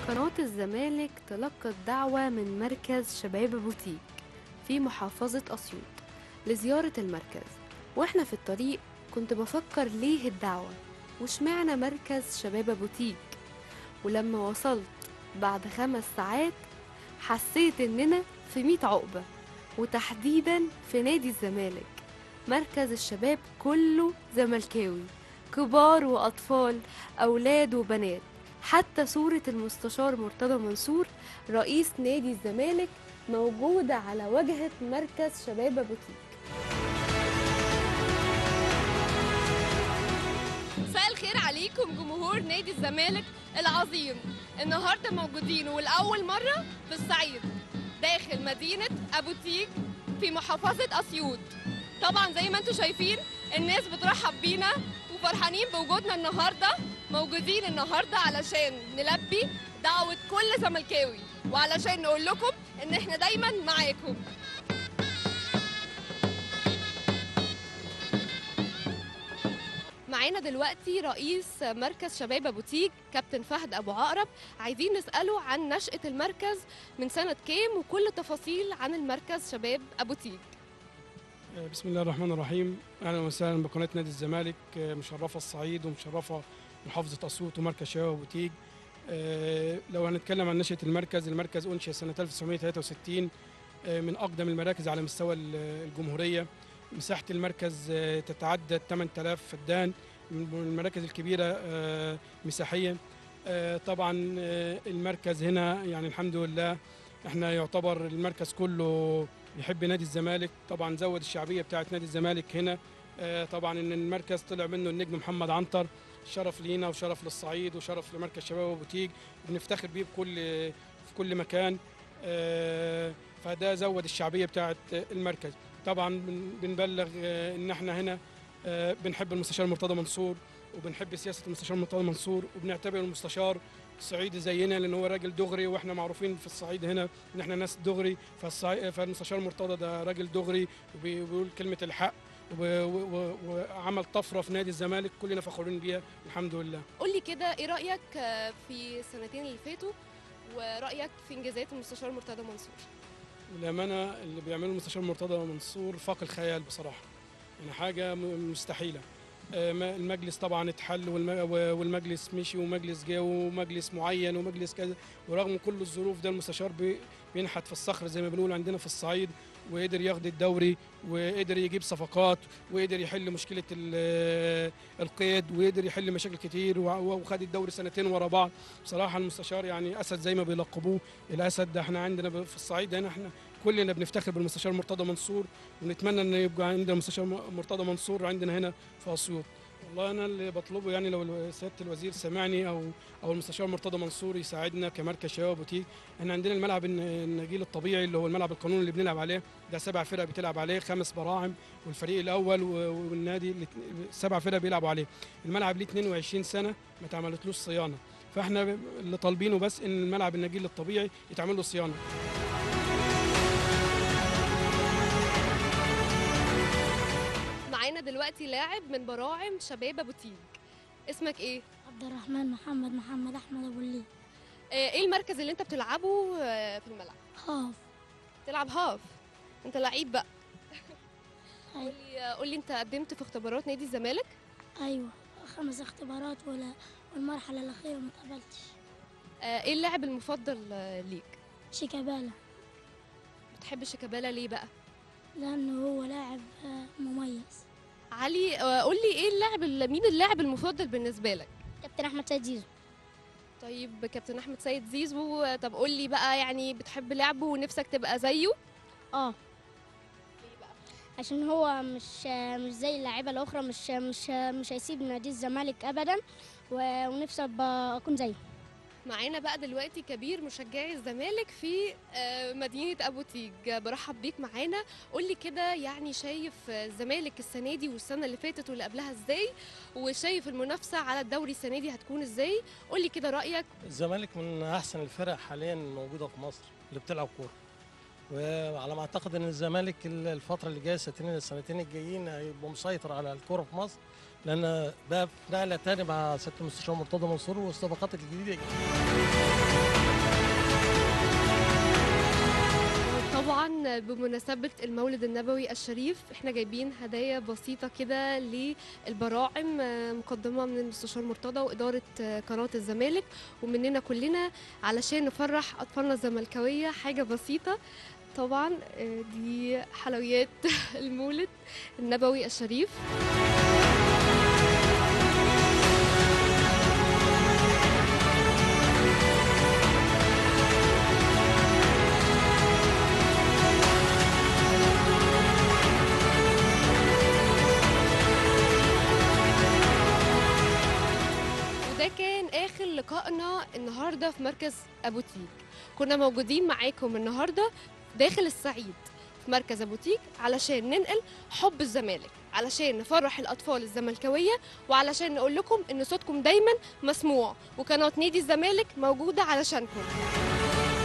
قناة الزمالك تلقت دعوة من مركز شباب بوتيك في محافظة أسيوط لزيارة المركز وإحنا في الطريق كنت بفكر ليه الدعوة وشمعنا مركز شباب بوتيك ولما وصلت بعد خمس ساعات حسيت إننا في ميت عقبة وتحديدا في نادي الزمالك مركز الشباب كله زملكاوي كبار وأطفال أولاد وبنات حتى صورة المستشار مرتضى منصور رئيس نادي الزمالك موجودة على واجهة مركز شباب بوتيك مساء الخير عليكم جمهور نادي الزمالك العظيم النهارده موجودين والأول مرة في الصعيد داخل مدينة أبو تيج في محافظة أسيوط طبعا زي ما انتم شايفين الناس بترحب بينا وفرحانين بوجودنا النهارده موجودين النهارده علشان نلبي دعوة كل زملكاوي وعلشان نقول لكم ان احنا دايما معاكم معانا دلوقتي رئيس مركز شباب ابو تيج كابتن فهد ابو عقرب عايزين نساله عن نشاه المركز من سنه كام وكل تفاصيل عن المركز شباب ابو تيج بسم الله الرحمن الرحيم اهلا وسهلا بقناه نادي الزمالك مشرفه الصعيد ومشرفه محافظه اسيوط ومركز شباب ابو تيج آه، لو هنتكلم عن نشاه المركز المركز انشئ سنه 1963 آه، من اقدم المراكز على مستوى ال- الجمهوريه مساحه المركز آه، تتعدى 8000 فدان من المراكز الكبيره آه، مساحيا آه، طبعا آه، المركز هنا يعني الحمد لله احنا يعتبر المركز كله يحب نادي الزمالك طبعا زود الشعبيه بتاعه نادي الزمالك هنا آه، طبعا ان المركز طلع منه النجم محمد عنتر شرف لينا وشرف للصعيد وشرف لمركز شباب ابو تيج بنفتخر بيه بكل في كل مكان آه، فده زود الشعبيه بتاعه المركز طبعا بن- بنبلغ آه، ان احنا هنا آه، بنحب المستشار مرتضى منصور وبنحب سياسه المستشار مرتضى منصور وبنعتبر المستشار صعيدي زينا لان هو راجل دغري واحنا معروفين في الصعيد هنا ان احنا ناس دغري فالصعي... فالمستشار مرتضى ده راجل دغري وبي- وبيقول كلمه الحق و- و- و- وعمل طفره في نادي الزمالك كلنا فخورين بيها الحمد لله قول لي كده ايه رايك آه، في السنتين اللي فاتوا ورايك في انجازات المستشار مرتضى منصور للامانه اللي بيعمله المستشار مرتضى منصور فاق الخيال بصراحه يعني حاجه م- مستحيله آه، ما- المجلس طبعا اتحل والم- و- والمجلس مشي ومجلس جه ومجلس معين ومجلس كذا ورغم كل الظروف ده المستشار بي- بينحت في الصخر زي ما بنقول عندنا في الصعيد وقدر ياخد الدوري وقدر يجيب صفقات وقدر يحل مشكله ال- القيد وقدر يحل مشاكل كتير وع- وخد الدوري سنتين ورا بعض بصراحه المستشار يعني اسد زي ما بيلقبوه الاسد ده احنا عندنا ب- في الصعيد هنا احنا كلنا بنفتخر بالمستشار مرتضى منصور ونتمنى ان يبقى عندنا المستشار م- مرتضى منصور عندنا هنا في اسيوط والله انا اللي بطلبه يعني لو الو- سياده الوزير سمعني او او المستشار مرتضى منصور يساعدنا كمركز شباب بوتيك احنا عندنا الملعب الن- النجيل الطبيعي اللي هو الملعب القانوني اللي بنلعب عليه ده سبع فرق بتلعب عليه خمس براعم والفريق الاول و- والنادي الات- سبع فرق بيلعبوا عليه الملعب ليه 22 سنه ما اتعملتلوش صيانه فاحنا ب- اللي طالبينه بس ان الملعب النجيل الطبيعي يتعمل له صيانه معانا دلوقتي لاعب من براعم شباب ابو تيج اسمك ايه عبد الرحمن محمد محمد احمد ابو الليل آه، ايه المركز اللي انت بتلعبه آه، في الملعب هاف تلعب هاف انت لعيب بقى أيوة. قولي آه، قولي انت قدمت في اختبارات نادي الزمالك ايوه خمس اختبارات ولا والمرحله الاخيره ما اتقبلتش آه، ايه اللاعب المفضل آه، ليك شيكابالا بتحب شيكابالا ليه بقى لانه هو لاعب آه، مميز علي آه، قولي ايه اللاعب ال- مين اللاعب المفضل بالنسبه لك كابتن احمد سيد زيزو طيب كابتن احمد سيد زيزو آه، طب قولي بقى يعني بتحب لعبه ونفسك تبقى زيه اه عشان هو مش مش زي اللاعيبه الاخرى مش مش مش هيسيب نادي الزمالك ابدا و- ونفسي ابقى اكون زيه معانا بقى دلوقتي كبير مشجعي الزمالك في آه، مدينة أبو تيج آه، برحب بيك معانا قولي كده يعني شايف آه، الزمالك السنة دي والسنة اللي فاتت واللي قبلها ازاي وشايف المنافسة على الدوري السنة دي هتكون ازاي قولي كده رأيك الزمالك من احسن الفرق حاليا موجوده في مصر اللي بتلعب كوره وعلى ما اعتقد ان الزمالك الفتره اللي جايه السنتين السنتين الجايين هيبقى مسيطر على الكوره في مصر لان بقى في نقله تاني مع سياده المستشار مرتضى منصور والصفقات الجديده طبعا بمناسبة المولد النبوي الشريف احنا جايبين هدايا بسيطة كده للبراعم آه، مقدمة من المستشار مرتضى وإدارة آه، قناة الزمالك ومننا كلنا علشان نفرح أطفالنا الزملكاوية حاجة بسيطة طبعا آه، دي حلويات المولد النبوي الشريف وده كان اخر لقائنا النهارده في مركز ابو تيج كنا موجودين معاكم النهارده داخل الصعيد في مركز ابو تيج علشان ننقل حب الزمالك علشان نفرح الاطفال الزملكاويه وعلشان نقول لكم ان صوتكم دايما مسموع وقناه نادي الزمالك موجوده علشانكم